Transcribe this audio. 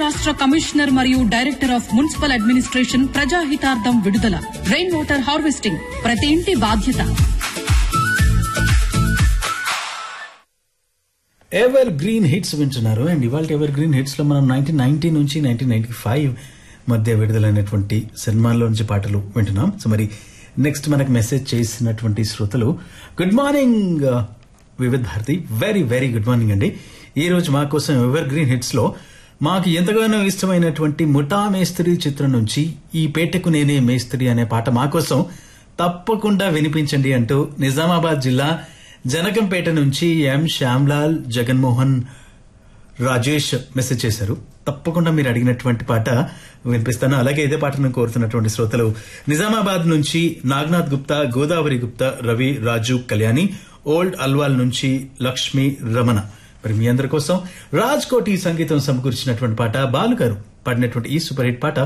రాష్ట్ర కమిషనర్ మరియు director of municipal administration ప్రజాహితార్థం విడుదల రెయిన్ వాటర్ హార్వెస్టింగ్ ప్రతి ఇంటి బాధ్యత ఎవర్ గ్రీన్ హిట్స్ వింటున్నారు అండ్ ఇవాళ ఎవర్ గ్రీన్ హిట్స్ లో మనం నైన్టీన్ నైన్టీ నుంచి నైన్టీన్ నైన్టీ ఫైవ్ మధ్య విడుదలైనటువంటి సినిమాల్లో నుంచి పాటలు వింటున్నాం సో మరి నెక్స్ట్ మనకు మెసేజ్ చేసినటువంటి శ్రోతలు good morning Vividh Bharati very very good morning అండి ఈ రోజు మా కోసం ఎవర్ గ్రీన్ హిట్స్ లో మాకు ఎంతగానో ఇష్టమైనటువంటి ముఠా మేస్త్రి చిత్రం నుంచి ఈ పేటకు నేనే మేస్త్రి అనే పాట మా కోసం తప్పకుండా వినిపించండి అంటూ నిజామాబాద్ జిల్లా జనకంపేట నుంచి ఎం శ్యామ్లాల్ జగన్మోహన్ రాజేష్ మెసేజ్ చేశారు తప్పకుండా మీరు అడిగినటువంటి పాట వినిపిస్తాను అలాగే ఇదే పాటను కోరుతున్నటువంటి శ్రోతలు నిజామాబాద్ నుంచి నాగనాథ్ గుప్తా గోదావరి గుప్తా రవి రాజు కళ్యాణి ఓల్డ్ అల్వాల్ నుంచి లక్ష్మి రమణ మరి మీ అందరి కోసం రాజ్ కోటి సంగీతం సమకూర్చినటువంటి పాట బాలుగారు పాడినటువంటి ఈ సూపర్ హిట్ పాట